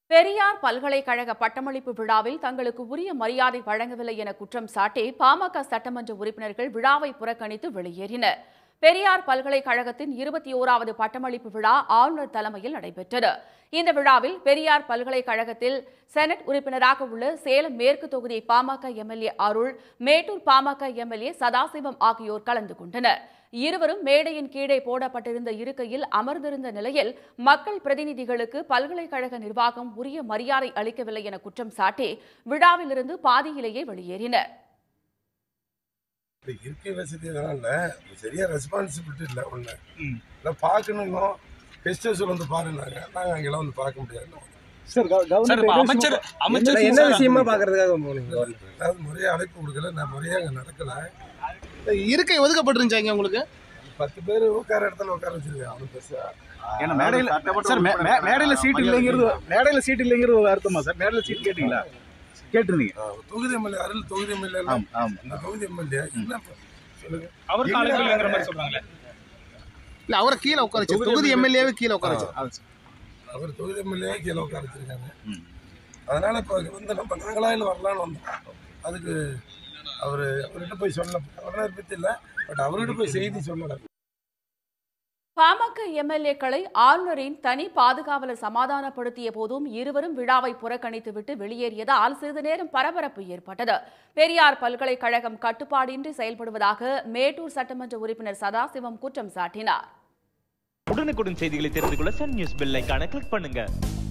பெரியார் பல்கலைக்கழக பட்டமளிப்பு விழாவில் தங்களுக்கு உரிய மரியாதை வழங்கவில்லை என குற்றம் சாட்டி பாமக சட்டமன்ற உறுப்பினர்கள் விழாவை புறக்கணித்து வெளியேறினர் பெரியார் பல்கலைக்கழகத்தின் இருபத்தி ஓராவது பட்டமளிப்பு விழா ஆளுநர் தலைமையில் நடைபெற்றது இந்த விழாவில் பெரியார் பல்கலைக்கழகத்தில் செனட் உறுப்பினராக உள்ள சேலம் மேற்கு தொகுதி பாமக எம்எல்ஏ அருள் மேட்டூர் பாமக எம்எல்ஏ சதாசிவம் ஆகியோர் கலந்து கொண்டனர் இருவரும் மேடையின் கீழே போடப்பட்டிருந்த இருக்கையில் அமர்ந்திருந்த நிலையில் மக்கள் பிரதிநிதிகளுக்கு பல்கலைக்கழக நிர்வாகம் உரிய மரியாதை அளிக்கவில்லை என குற்றம் சாட்டி விழாவிலிருந்து பாதியிலேயே வெளியேறினர் இப்ப இருக்கை வசதி அதனால சரியா ரெஸ்பான்சிபிலிட்டி இல்லை ஒன்று ம். இல்லை பார்க்கணும் கெஸ்ட் ஹவுஸில் வந்து பாருன்னாங்க நாங்கள் அங்கெல்லாம் வந்து பார்க்க முடியாது சார் சார் இப்ப அமைச்சர் அமைச்சர் என்ன விஷயமா பாக்குறதுக்காக போனீங்க அதாவது முறையாக அழைப்பு கொடுக்கல நான் முறையாக அங்கே நடக்கலை இருக்கை ஒதுக்கப்பட்டிருந்துச்சா இங்க உங்களுக்கு பத்து பேர் உட்கார இடத்துல உட்கார வச்சிருக்கேன் அவனு பெருசா ஏன்னா மேடையில சார் மே- மே- மேடையில சீட் இல்லைங்கிறது மேடையில சீட் இல்லைங்கிறது ஒரு அர்த்தமா சார் மேடையில சீட் கேட்டீங்களா கேட்டிருந்தீங்க ஆ, தொகுதி எம்எல்ஏ அருள் தொகுதி எம்எல்ஏ ஆம் ஆம் இந்த தொகுதி எம்எல்ஏ என்ன சொல்லுங்க அவருக்கு அழைப்பு இல்லைங்கிற மாதிரி சொல்றாங்களே இல்ல அவரை கீழே உட்கார வச்சு தொகுதி எம்எல்ஏவே கீழே உட்கார வச்சு அது சார். அவர் தொகுதி எம்எல்ஏ கீழே உட்கார வச்சிருக்காங்க ம். அதனால இப்போ வந்து நம்ம நாங்களாயில் வரலான்னு வந்தோம் அதுக்கு அவர் அவர்கிட்ட போய் சொல்ல கவர்னர் பற்றி இல்லை பட் அவர்கிட்ட போய் செய்தி சொல்லலை பாமக எம்எல்ஏக்களை ஆளுநரின் தனி பாதுகாவலர் சமாதானப்படுத்திய போதும் இருவரும் விழாவை புறக்கணித்துவிட்டு வெளியேறியதால் சிறிது நேரம் பரபரப்பு ஏற்பட்டது பெரியார் பல்கலைக்கழகம் கட்டுப்பாடின்றி செயல்படுவதாக மேட்டூர் சட்டமன்ற உறுப்பினர் சதாசிவம் குற்றம் சாட்டினார் உடனுக்குடன் செய்திகளை தெரிந்து கொள்ள சன் நியூஸ் பெல் ஐகானை கிளிக் பண்ணுங்க